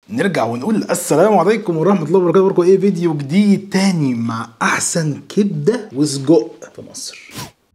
نرجع ونقول السلام عليكم ورحمه الله وبركاته وركم ايه فيديو جديد تاني مع احسن كبده وسجق في مصر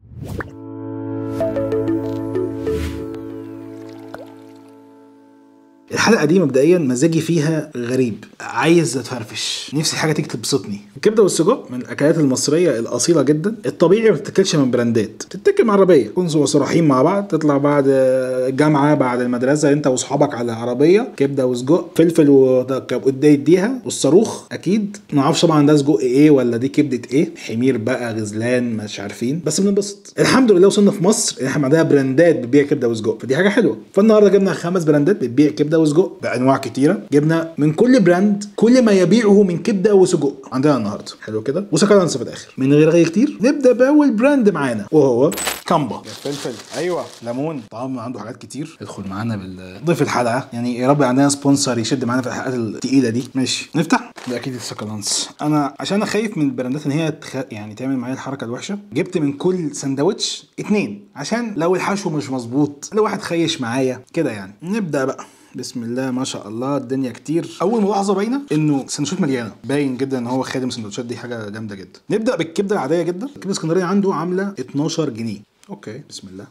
الحلقه دي مبدئيا مزاجي فيها غريب عايز اتفرفش نفسي حاجه تيجي تبسطني الكبده والسجق من الاكلات المصريه الاصيله جدا الطبيعي ما بتتاكلش من براندات بتتاكل مع عربيه كنتوا صراحين مع بعض تطلع بعد الجامعه بعد المدرسه انت واصحابك على عربيه كبده وسجق فلفل وده يديها والصاروخ اكيد ما اعرفش طبعا ده سجق ايه ولا دي كبده ايه حمير بقى غزلان مش عارفين بس بننبسط الحمد لله وصلنا في مصر ان احنا عندنا براندات بتبيع كبده وسجق فدي حاجه حلوه فالنهارده جبنا خمس براندات بتبيع كبده وسجق بانواع كتيره جبنا من كل براند كل ما يبيعه من كبده وسجق عندنا النهارده حلو كده وسكالانس في الاخر من غير غير كتير نبدا باول براند معانا وهو كامبا فلفل ايوه ليمون طبعا عنده حاجات كتير ادخل معانا بالضيف الحلقه يعني يا رب عندنا سبونسر يشد معانا في الحلقات التقيله دي ماشي نفتح ده اكيد السكالانس انا عشان انا خايف من البراندات ان هي تخ... يعني تعمل معايا الحركه الوحشه جبت من كل سندوتش اتنين عشان لو الحشو مش مظبوط لو واحد خيش معايا كده يعني نبدا بقى بسم الله ما شاء الله الدنيا كتير اول ملاحظه باينه انه السندوتشات مليانه باين جدا ان هو خادم السندوتشات دي حاجه جامده جدا نبدا بالكبده العاديه جدا الكبده الاسكندريه عنده عامله 12 جنيه اوكي بسم الله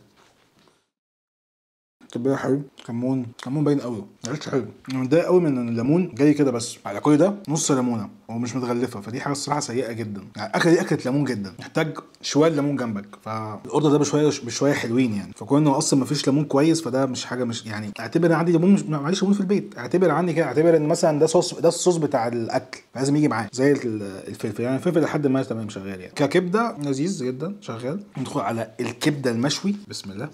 تبقى حلو كمون كمون باين قوي عيش حلو انا متضايق قوي من ان الليمون جاي كده بس على كل ده نص ليمونه ومش متغلفه فدي حاجه الصراحه سيئه جدا يعني الاكله دي اكله ليمون جدا محتاج شويه ليمون جنبك فالاوردر ده بشويه بشويه حلوين يعني فكون انه اصلا ما فيش ليمون كويس فده مش حاجه مش يعني اعتبر ان عندي ليمون مش معلش ليمون في البيت اعتبر عندي كده اعتبر ان مثلا ده صوص ده الصوص بتاع الاكل لازم يجي معاه زي الفلفل يعني الفلفل لحد ما تمام شغال يعني ككبده لذيذ جدا شغال ندخل على الكبده المشوي بسم الله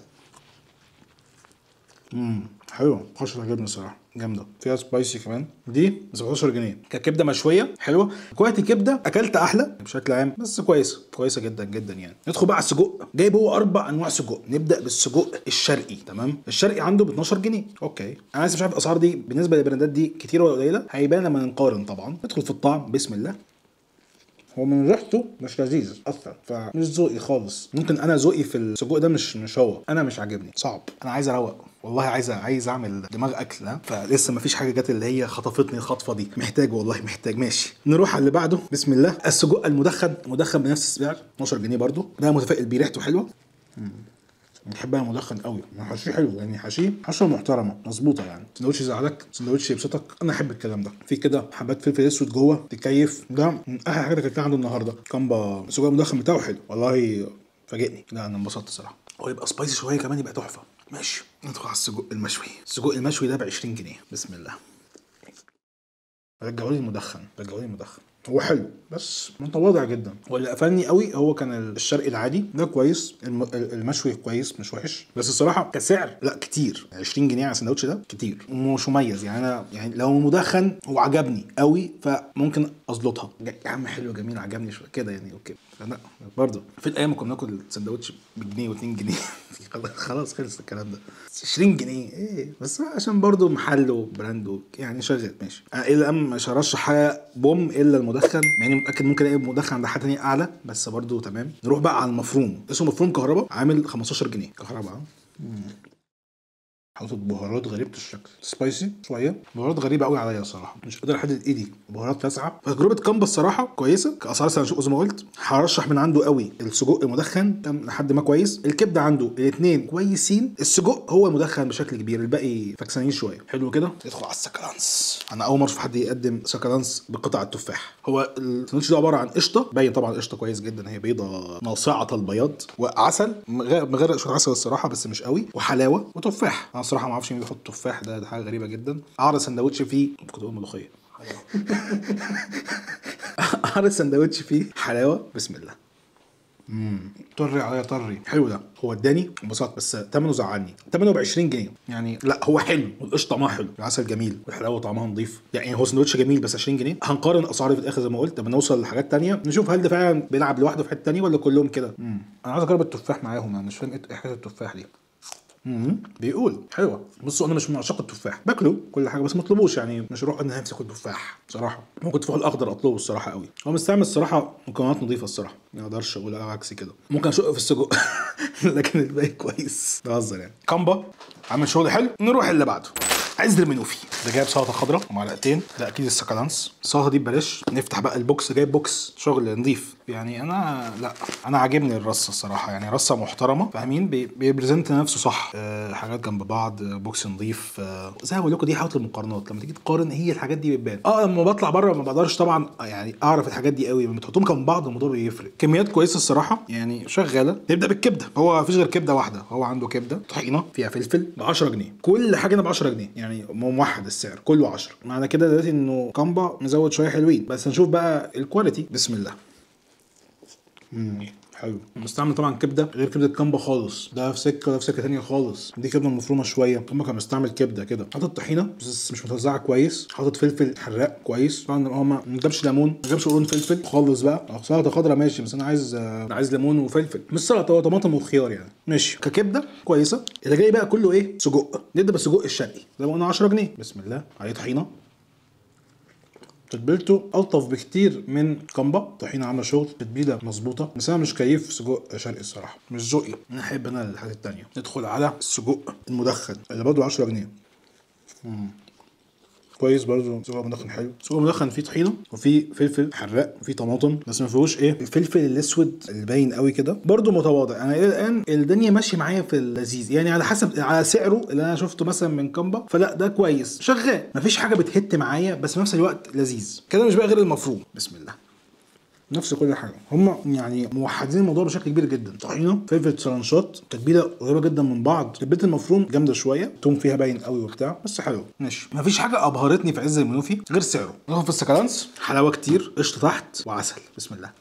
امم حلوه خش عجبني الصراحه جامده فيها سبايسي كمان دي ب 17 جنيه ككبده مشويه حلوه كواليتي كبده اكلت احلى بشكل عام بس كويسه كويسه جدا جدا يعني ندخل بقى على السجق جايب هو اربع انواع سجق نبدا بالسجق الشرقي تمام الشرقي عنده ب 12 جنيه اوكي انا لسه مش عارف الاسعار دي بالنسبه للبراندات دي كتير ولا قليله هيبان لما نقارن طبعا ندخل في الطعم بسم الله هو من ريحته مش لذيذ اصلا فمش ذوقي خالص ممكن انا ذوقي في السجق ده مش مش هو انا مش عاجبني صعب انا عايز اروق والله عايز عايز اعمل دماغ اكل ها فلسه ما فيش حاجه جت اللي هي خطفتني الخطفه دي محتاج والله محتاج ماشي نروح على اللي بعده بسم الله السجق المدخن مدخن بنفس السعر 12 جنيه برده ده متفائل بيه ريحته حلوه بحب انا مدخن قوي حشيه حلو يعني حشيه حشوه محترمه مظبوطه يعني سندوتش يزعلك سندوتش يبسطك انا احب الكلام ده في كده حبات فلفل اسود جوه تكيف ده من احلى حاجه اكلتها عنده النهارده كامبا السجق المدخن بتاعه حلو والله فاجئني لا انا انبسطت الصراحه هو يبقى سبايسي شويه كمان يبقى تحفه ماشي ندخل على السجق المشوي السجق المشوي ده ب 20 جنيه بسم الله رجعوا لي المدخن رجعوا لي المدخن هو حلو بس متواضع جدا واللي قفلني قوي هو كان الشرقي العادي ده كويس المشوي كويس مش وحش بس الصراحه كسعر لا كتير 20 جنيه على السندوتش ده كتير ومش مميز يعني انا يعني لو مدخن هو عجبني قوي فممكن اظبطها يا عم حلو جميل عجبني شويه كده يعني اوكي لا برضه في الايام كنا بناكل السندوتش بجنيه و2 جنيه خلاص خلص الكلام ده 20 جنيه ايه بس عشان برضه محل وبراند يعني شغال ماشي انا الى الان مش هرشح حاجه بوم الا المدخن يعني متاكد ممكن الاقي مدخن عند حد تاني اعلى بس برضه تمام نروح بقى على المفروم اسمه مفروم كهرباء عامل 15 جنيه كهرباء حاطط بهارات غريبه الشكل سبايسي شويه بهارات غريبه قوي عليا الصراحه مش قادر احدد ايدي بهارات لاسعه فتجربه كامبا الصراحه كويسه كاسعار سنة زي ما قلت هرشح من عنده قوي السجق المدخن لحد ما كويس الكبده عنده الاثنين كويسين السجق هو المدخن بشكل كبير الباقي فكسانين شويه حلو كده ندخل على السكالانس انا اول مره اشوف حد يقدم سكالانس بقطع التفاح هو الساندوتش ده عباره عن قشطه باين طبعا قشطه كويس جدا هي بيضه ناصعه البياض وعسل من غير شويه عسل الصراحه بس مش قوي وحلاوه وتفاح انا الصراحه ما اعرفش مين بيحط تفاح ده, ده حاجه غريبه جدا اعرض سندوتش فيه كنت بقول ملوخيه اعرض سندوتش فيه حلاوه بسم الله امم طري عليا طري حلو ده هو اداني انبسطت بس ثمنه زعلني ثمنه ب 20 جنيه يعني لا هو حلو والقشطه طعمها حلو العسل جميل والحلاوه طعمها نظيف يعني هو سندوتش جميل بس 20 جنيه هنقارن اسعاري في الاخر زي ما قلت لما نوصل لحاجات تانية نشوف هل ده فعلا بيلعب لوحده في حته تانية ولا كلهم كده انا عايز اجرب التفاح معاهم انا مش فاهم ايه حكايه التفاح دي امم بيقول حلوه بصوا انا مش من عشاق التفاح باكله كل حاجه بس ما اطلبوش يعني مش هروح انا نفسي اكل تفاح بصراحه ممكن التفاح الاخضر اطلبه الصراحه قوي هو مستعمل الصراحه مكونات نظيفه الصراحه ما اقدرش اقول عكس كده ممكن اشق في السجق لكن الباقي كويس بهزر يعني كامبا عامل شغل حلو نروح اللي بعده عايز المنوفي ده جايب سلطه خضراء ومعلقتين ده اكيد السكالانس السلطه دي ببلاش نفتح بقى البوكس جايب بوكس شغل نظيف يعني انا لا انا عاجبني الرصه الصراحه يعني رصه محترمه فاهمين بي- بيبريزنت نفسه صح أه حاجات جنب بعض آه، بوكس نظيف أه زي ما بقول لكم دي حاله المقارنات لما تيجي تقارن هي الحاجات دي بتبان اه لما بطلع بره ما بقدرش طبعا يعني اعرف الحاجات دي قوي لما تحطهم جنب بعض الموضوع بيفرق كميات كويسه الصراحه يعني شغاله نبدا بالكبده هو مفيش غير كبده واحده هو عنده كبده طحينه فيها فلفل ب 10 جنيه كل حاجه هنا ب 10 جنيه يعني موحد السعر كله 10 معنى كده دلوقتي انه كامبا مزود شويه حلوين بس هنشوف بقى الكواليتي بسم الله مم. حلو مستعمل طبعا كبده غير كبده كامبا خالص ده في سكه وده في سكه تانية خالص دي كبده مفرومه شويه كامبا كان مستعمل كبده كده حاطط طحينه بس مش متوزعه كويس حاطط فلفل حراق كويس طبعا هو ما ما جابش ليمون ما جابش قرون فلفل خالص بقى أه، سلطه خضراء ماشي بس انا عايز آه، عايز ليمون وفلفل مش سلطه هو طماطم وخيار يعني ماشي ككبده كويسه اللي جاي بقى كله ايه سجق نبدا بالسجق الشرقي زي ما قلنا 10 جنيه بسم الله عليه طحينه تتبيلته الطف بكتير من كامبا طحينه عامله شغل تتبيله مظبوطه بس انا مش كيف سجق شرقي الصراحه مش ذوقي انا احب انا الحاجات التانية ندخل على السجق المدخن اللي برضه 10 جنيه مم. كويس برضه سجق مدخن حلو سجق مدخن فيه طحينه وفيه فلفل حراق وفيه طماطم بس ما فيهوش ايه الفلفل الاسود اللي باين قوي كده برضه متواضع انا الى الان الدنيا ماشيه معايا في اللذيذ يعني على حسب على سعره اللي انا شفته مثلا من كامبا فلا ده كويس شغال مفيش حاجه بتهت معايا بس في نفس الوقت لذيذ كده مش بقى غير المفروم بسم الله نفس كل حاجه هم يعني موحدين الموضوع بشكل كبير جدا طحينه فلفل ترانشات تتبيله قريبه جدا من بعض تتبيله المفروم جامده شويه توم فيها باين قوي وبتاع بس حلو ماشي مفيش حاجه ابهرتني في عز المنوفي غير سعره ندخل في السكالانس حلاوه كتير قشطه تحت وعسل بسم الله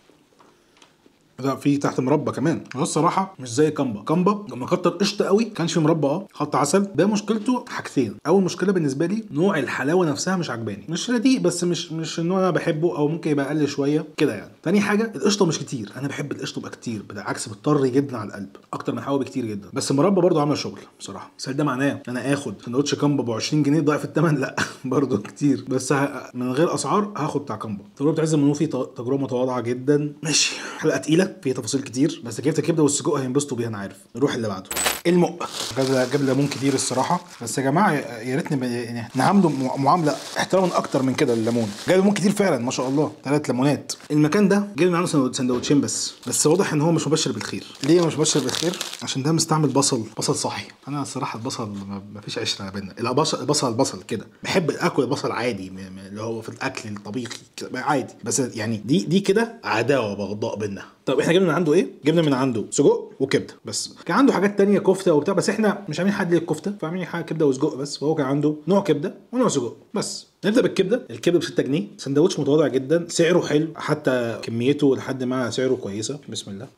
لا في تحت مربى كمان هو الصراحه مش زي كامبا كامبا لما كتر قشطه قوي كانش في مربى اه حط عسل ده مشكلته حاجتين اول مشكله بالنسبه لي نوع الحلاوه نفسها مش عجباني مش رديء بس مش مش النوع اللي انا بحبه او ممكن يبقى اقل شويه كده يعني تاني حاجه القشطه مش كتير انا بحب القشطه يبقى كتير بالعكس بتطري جدا على القلب اكتر من الحلاوه بكتير جدا بس المربى برضه عامله شغل بصراحه بس هل ده معناه ان انا اخد سندوتش كامبا ب 20 جنيه ضعف الثمن لا برضه كتير بس ه... من غير اسعار هاخد بتاع كامبا تجربه عز المنوفي ت- تجربه متواضعه جدا ماشي حلقه تقيله فيها تفاصيل كتير بس كيف الكبده والسجق هينبسطوا بيها انا عارف نروح اللي بعده المق جاب جاب ليمون كتير الصراحه بس يا جماعه يا ريت نب- يعني نعامله مع- معامله احتراما اكتر من كده الليمون جايب ليمون كتير فعلا ما شاء الله ثلاث ليمونات المكان ده جايب معانا سندو- سندوتشين بس بس واضح ان هو مش مبشر بالخير ليه مش مبشر بالخير عشان ده مستعمل بصل بصل صحي انا الصراحه البصل ما ما فيش عشره بينا البصل البصل البصل كده بحب اكل البصل عادي م- م- اللي هو في الاكل الطبيخي كده عادي بس يعني دي دي كده عداوه بغضاء بينا طب احنا جبنا من عنده ايه؟ جبنا من عنده سجق وكبده بس كان عنده حاجات تانية كفته وبتاع بس احنا مش عاملين حد للكفته فعاملين حاجه كبده وسجق بس فهو كان عنده نوع كبده ونوع سجق بس نبدا بالكبده الكبده ب 6 جنيه سندوتش متواضع جدا سعره حلو حتى كميته لحد ما سعره كويسه بسم الله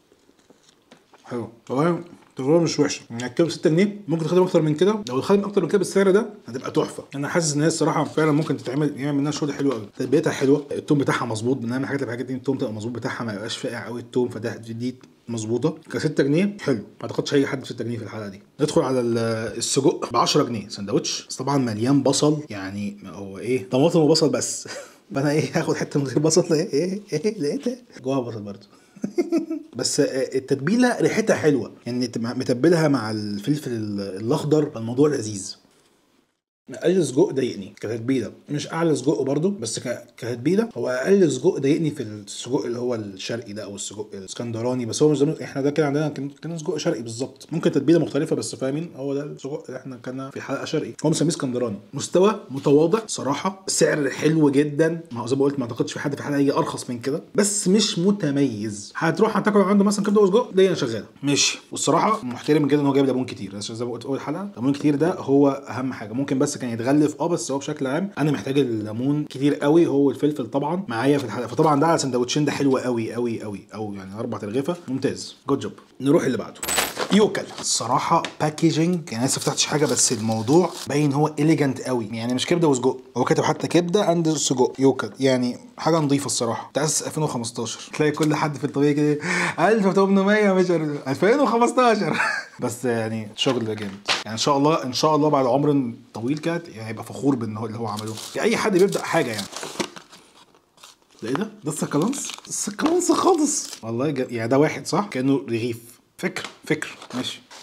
حلو والله تجربه مش وحشه يعني الكيلو ب 6 جنيه ممكن تخدم اكتر من كده لو تخدم اكتر من كده بالسعر ده هتبقى تحفه انا حاسس ان هي الصراحه فعلا ممكن تتعمل يعمل منها شغل حلو قوي تتبيلتها حلوه التوم بتاعها مظبوط من اهم الحاجات اللي في الحاجات دي التوم تبقى مظبوط بتاعها ما يبقاش فاقع قوي التوم فده دي مظبوطه ك 6 جنيه حلو ما اعتقدش هيجي حد ب 6 جنيه في الحلقه دي ندخل على ال- السجق ب 10 جنيه سندوتش بس طبعا مليان بصل يعني هو ايه طماطم وبصل بس فانا ايه هاخد حته من غير بصل ايه ايه ايه لقيتها جواها بصل برضه بس التتبيله ريحتها حلوه يعني تبقى متبلها مع الفلفل الاخضر فالموضوع لذيذ اقل سجق ضايقني كتتبيله مش اعلى سجق برضو بس ك- كتتبيله هو اقل سجق ضايقني في السجق اللي هو الشرقي ده او السجق الاسكندراني بس هو مش ده احنا ده كده عندنا كان كان سجق شرقي بالظبط ممكن تتبيله مختلفه بس فاهمين هو ده السجق اللي احنا كنا في الحلقه شرقي هو مسميه اسكندراني مستوى متواضع صراحه سعر حلو جدا ما هو زي ما قلت ما اعتقدش في حد في الحلقه يجي ارخص من كده بس مش متميز هتروح هتاكل عنده مثلا كبده وسجق دي شغاله ماشي والصراحه محترم جدا ان هو جايب ليمون كتير بس زي ما قلت في اول حلقه ليمون كتير ده هو اهم حاجه ممكن بس كان يتغلف اه بس هو بشكل عام انا محتاج الليمون كتير قوي هو الفلفل طبعا معايا في الحلقه فطبعا ده على سندوتشين ده حلو قوي قوي قوي او يعني اربع ترغيفه ممتاز جود جوب نروح اللي بعده يوكل الصراحه باكيجنج يعني لسه فتحتش حاجه بس الموضوع باين هو اليجنت قوي يعني مش كبده وسجق هو كاتب حتى كبده اند سجق يوكل يعني حاجه نظيفه الصراحه تاسس 2015 تلاقي كل حد في الطبيعي كده 1800 مش عارف 2015 بس يعني شغل جامد يعني ان شاء الله ان شاء الله بعد عمر طويل كده يعني هيبقى فخور بان هو اللي هو عمله اي حد بيبدا حاجه يعني ده ايه ده؟ ده السكالانس؟ السكالانس خالص والله جا... يعني ده واحد صح؟ كانه رغيف فكر فكر ماشي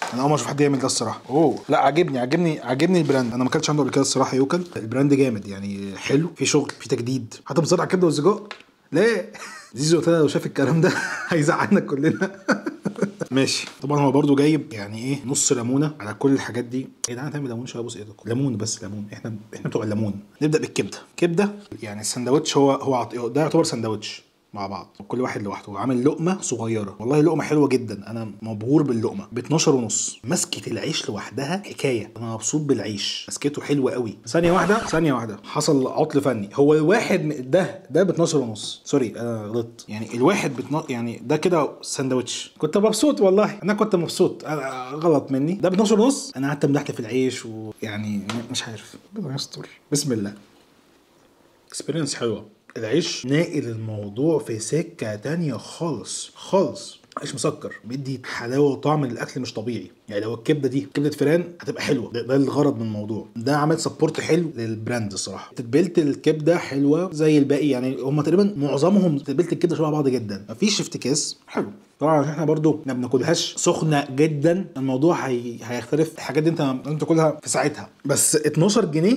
انا اول ما اشوف حد يعمل ده الصراحه اوه لا عاجبني عاجبني عاجبني البراند انا ما كانش عنده قبل كده الصراحه يوكل البراند جامد يعني حلو في شغل في تجديد حتى مصارع الكبده والسجق ليه زيزو قلت لو شاف الكلام ده هيزعلنا كلنا ماشي طبعا هو برضو جايب يعني ايه نص ليمونه على كل الحاجات دي ايه ده هتعمل ليمون شويه بص ايدكم ليمون بس ليمون احنا احنا بتوع الليمون نبدا بالكبده كبده يعني السندوتش هو هو عط- ده يعتبر سندوتش مع بعض كل واحد لوحده وعامل لقمه صغيره والله لقمه حلوه جدا انا مبهور باللقمه ب 12 ونص مسكه العيش لوحدها حكايه انا مبسوط بالعيش مسكته حلوه قوي ثانيه واحده ثانيه واحده حصل عطل فني هو الواحد من- ده ده ب 12 ونص سوري انا غلطت يعني الواحد بتن... يعني ده كده سندوتش كنت مبسوط والله انا كنت مبسوط أنا غلط مني ده ب 12 ونص انا قعدت مدحت في العيش ويعني مش عارف ربنا يستر بسم الله اكسبيرينس حلوه العيش ناقل الموضوع في سكه تانية خالص خالص عيش مسكر بيدي حلاوه وطعم للاكل مش طبيعي يعني لو الكبده دي كبده فيران هتبقى حلوه ده, ده الغرض من الموضوع ده عمل سبورت حلو للبراند الصراحه تتبيله الكبده حلوه زي الباقي يعني هم تقريبا معظمهم تتبيله الكبده شبه بعض جدا مفيش افتكاس حلو طبعا عشان احنا برضو ما بناكلهاش سخنه جدا الموضوع هي... هيختلف الحاجات دي انت انت تاكلها في ساعتها بس 12 جنيه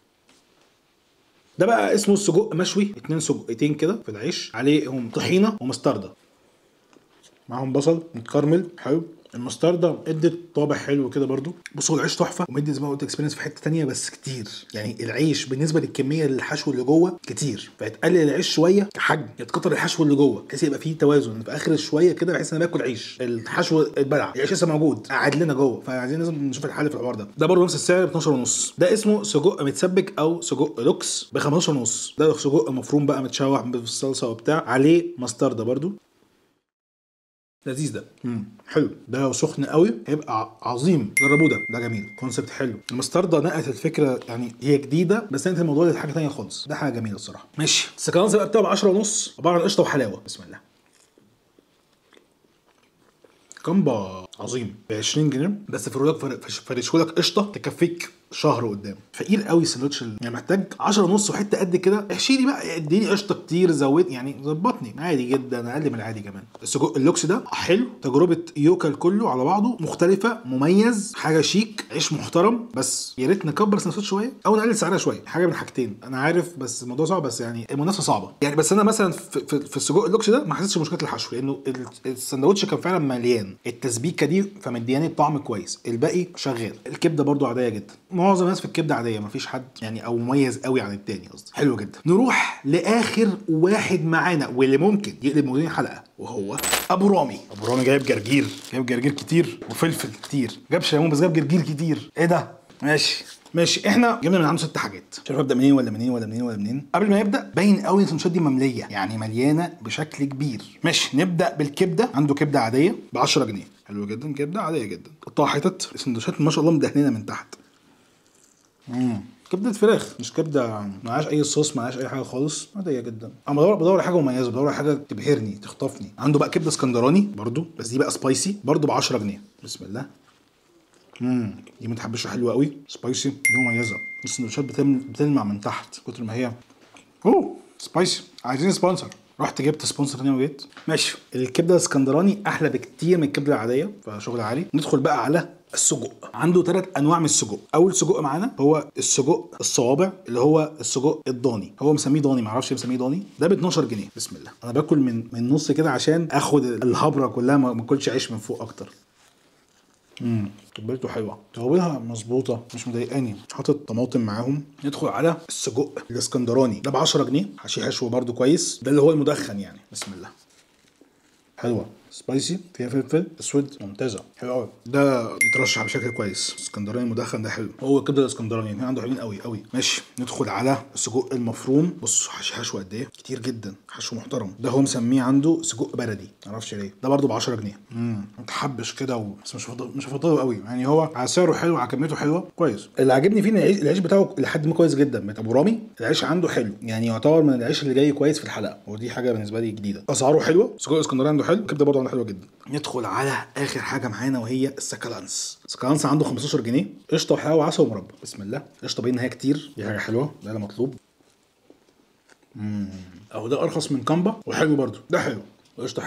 ده بقى اسمه السجق مشوي اتنين سجقتين كده في العيش عليهم طحينه ومستردة معاهم بصل متكرمل حلو المستردة ادت طابع حلو كده برضو بصوا العيش تحفه ومدي زي ما قلت اكسبيرينس في حته تانية بس كتير يعني العيش بالنسبه للكميه الحشو اللي جوه كتير فيتقلل العيش شويه كحجم يتكتر الحشو اللي جوه بحيث يبقى فيه توازن في اخر شويه كده بحيث ان انا باكل عيش الحشو اتبلع العيش لسه موجود قاعد لنا جوه فعايزين لازم نشوف الحل في الحوار ده ده برضه نفس السعر ب 12 ونص ده اسمه سجق متسبك او سجق لوكس ب 15 ونص ده سجق مفروم بقى متشوح بالصلصه وبتاع عليه مستردة برضو لذيذ ده امم حلو ده لو سخن قوي هيبقى ع- عظيم جربوه ده ده جميل كونسبت حلو المستردة نقلت الفكره يعني هي جديده بس نقلت الموضوع لحاجه ثانيه خالص ده حاجه جميله الصراحه ماشي السكالانس بقى بتاعه ب 10 ونص عباره عن قشطه وحلاوه بسم الله كامبا عظيم ب 20 جنيه بس فرولك فرشولك قشطه تكفيك شهر قدام فقير قوي السندوتش ال- يعني محتاج 10 ونص وحته قد كده احشي لي بقى اديني قشطه كتير زود يعني ظبطني عادي جدا اقل من العادي كمان السجق اللوكس ده حلو تجربه يوكل كله على بعضه مختلفه مميز حاجه شيك عيش محترم بس يا ريت نكبر السندوتش شويه او نقلل سعرها شويه حاجه من حاجتين انا عارف بس الموضوع صعب بس يعني المنافسه صعبه يعني بس انا مثلا في, في, في السجق اللوكس ده ما حسيتش بمشكله الحشو لانه ال- السندوتش كان فعلا مليان التسبيكه دي فمدياني طعم كويس الباقي شغال الكبده برضو عاديه جدا معظم الناس في الكبده عاديه مفيش حد يعني او مميز قوي عن التاني قصدي حلو جدا نروح لاخر واحد معانا واللي ممكن يقلب موضوع الحلقه وهو ابو رامي ابو رامي جايب جرجير جايب جرجير كتير وفلفل كتير جابش ليمون بس جاب جرجير كتير ايه ده ماشي ماشي احنا جبنا من عنده ست حاجات مش عارف ابدا منين ولا منين ولا منين ولا منين قبل ما نبدا باين قوي ان السندوتشات دي ممليه يعني مليانه بشكل كبير ماشي نبدا بالكبده عنده كبده عاديه ب 10 جنيه حلو جدا كبده عاديه جدا قطع حتت السندوتشات ما شاء الله مدهنينه من تحت مم. كبده فراخ مش كبده معهاش اي صوص معهاش اي حاجه خالص عاديه جدا انا بدور بدور على حاجه مميزه بدور على حاجه تبهرني تخطفني عنده بقى كبده اسكندراني برضو بس دي بقى سبايسي برضو ب 10 جنيه بسم الله امم دي متحبشه حلوه قوي سبايسي دي مميزه السندوتشات بتلم- بتلمع من تحت كتر ما هي اوه سبايسي عايزين سبونسر رحت جبت سبونسر تاني وجيت ماشي الكبده الاسكندراني احلى بكتير من الكبده العاديه فشغل عالي ندخل بقى على السجق عنده ثلاث انواع من السجق اول سجق معانا هو السجق الصوابع اللي هو السجق الضاني هو مسميه ضاني معرفش ليه مسميه ضاني ده ب 12 جنيه بسم الله انا باكل من من نص كده عشان اخد الهبره كلها ما ما اكلش عيش من فوق اكتر امم تتبيلته حلوه توابلها مظبوطه مش مضايقاني حاطط طماطم معاهم ندخل على السجق الاسكندراني ده ب 10 جنيه حشي حشو برده كويس ده اللي هو المدخن يعني بسم الله حلوه سبايسي فيها فلفل اسود ممتازه حلو قوي ده يترشح بشكل كويس اسكندراني مدخن ده حلو هو الكبده الاسكندراني هنا عنده حلوين قوي قوي ماشي ندخل على السجق المفروم بص حشي حشو قد ايه كتير جدا حشو محترم ده هو مسميه عنده سجق بلدي معرفش ليه ده برده ب 10 جنيه امم متحبش كده و... بس مش هفضل مش هفضله قوي يعني هو على سعره حلو على كميته حلوه كويس اللي عاجبني فيه ان العيش, العيش بتاعه لحد ما كويس جدا من ابو رامي العيش عنده حلو يعني يعتبر من العيش اللي جاي كويس في الحلقه ودي حاجه بالنسبه لي جديده اسعاره حلوه سجق اسكندراني عنده حلو الكبده برضه عنده حلوه جدا ندخل على اخر حاجه معانا وهي السكالانس السكالانس عنده 15 جنيه قشطه وحلاوه وعسل ومربى بسم الله قشطه باين ان هي كتير دي حاجه حلوه ده اللي مطلوب امم اهو ده ارخص من كامبا وحلو برضه ده حلو قشطه حلوه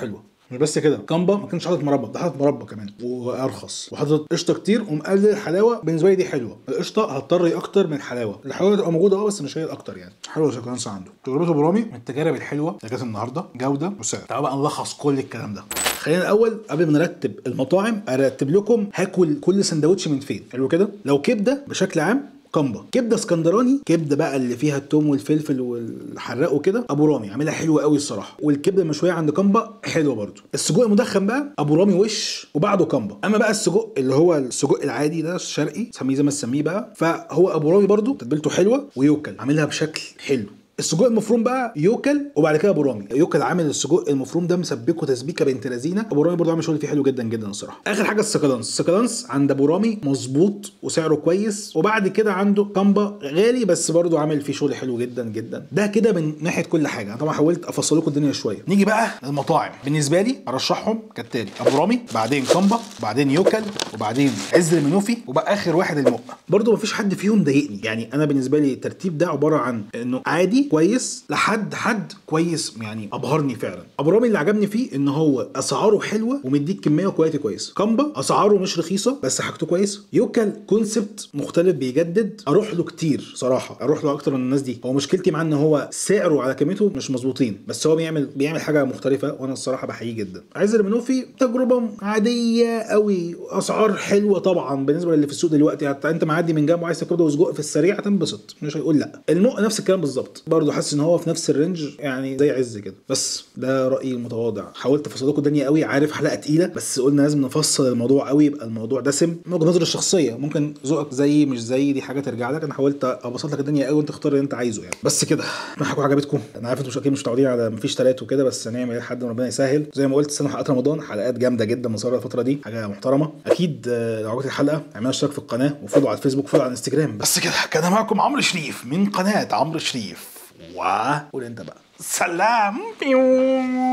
مش بس كده كامبا ما كانش حاطط مربى ده حاطط مربى كمان وارخص وحاطط قشطه كتير ومقلل الحلاوه بالنسبه لي دي حلوه القشطه هتطري اكتر من الحلاوه الحلاوه تبقى موجوده اه بس مش هي الاكتر يعني حلوه الشوكولاته عنده تجربه ابو رامي من التجارب الحلوه اللي جت النهارده جوده وسعر تعالوا بقى نلخص كل الكلام ده خلينا الاول قبل ما نرتب المطاعم ارتب لكم هاكل كل سندوتش من فين حلو كده لو كبده بشكل عام كامبا كبده اسكندراني كبده بقى اللي فيها التوم والفلفل والحراق وكده ابو رامي عاملها حلوه قوي الصراحه والكبده المشويه عند كامبا حلوه برده السجق المدخن بقى ابو رامي وش وبعده كامبا اما بقى السجق اللي هو السجق العادي ده الشرقي سميه زي ما تسميه بقى فهو ابو رامي برده تتبيلته حلوه ويوكل عاملها بشكل حلو السجق المفروم بقى يوكل وبعد كده ابو رامي يوكل عامل السجق المفروم ده مسبكه تسبيكه بنت لذينه ابو رامي برضه عامل شغل فيه حلو جدا جدا الصراحه اخر حاجه السكالانس السكالانس عند ابو رامي مظبوط وسعره كويس وبعد كده عنده كامبا غالي بس برضه عامل فيه شغل حلو جدا جدا ده كده من ناحيه كل حاجه انا طبعا حاولت افصل لكم الدنيا شويه نيجي بقى للمطاعم بالنسبه لي ارشحهم كالتالي ابو رامي بعدين كامبا بعدين يوكل وبعدين عز المنوفي وبقى اخر واحد المقه برضه مفيش حد فيهم ضايقني يعني انا بالنسبه لي الترتيب ده عباره عن انه عادي كويس لحد حد كويس يعني ابهرني فعلا ابو رامي اللي عجبني فيه ان هو اسعاره حلوه ومديك كميه وكواليتي كويسه كامبا اسعاره مش رخيصه بس حاجته كويسه يوكل كونسبت مختلف بيجدد اروح له كتير صراحه اروح له اكتر من الناس دي هو مشكلتي معاه ان هو سعره على كميته مش مظبوطين بس هو بيعمل بيعمل حاجه مختلفه وانا الصراحه بحييه جدا عايز المنوفي تجربه عاديه قوي اسعار حلوه طبعا بالنسبه للي في السوق دلوقتي حتى انت معدي من جنبه عايز تاكل وسجق في السريع هتنبسط مش هيقول لا المق نفس الكلام بالظبط برضه حاسس ان هو في نفس الرينج يعني زي عز كده بس ده رايي المتواضع حاولت افصل لكم الدنيا قوي عارف حلقه تقيله بس قلنا لازم نفصل الموضوع قوي يبقى الموضوع دسم من وجهه نظري الشخصيه ممكن ذوقك زي مش زي دي حاجه ترجع لك انا حاولت ابسط لك الدنيا قوي وانت اختار اللي انت عايزه يعني بس كده الحلقه عجبتكم انا عارف انتوا مش اكيد مش متعودين على مفيش تلات وكده بس هنعمل ايه لحد ما ربنا يسهل زي ما قلت السنه حلقات رمضان حلقات جامده جدا مصوره الفتره دي حاجه محترمه اكيد آه، لو عجبتك الحلقه اعملوا اشتراك في القناه وفولو على الفيسبوك وفولو على الانستجرام بس كده كان معكم عمرو شريف من قناه عمرو شريف وقول انت بقى سلام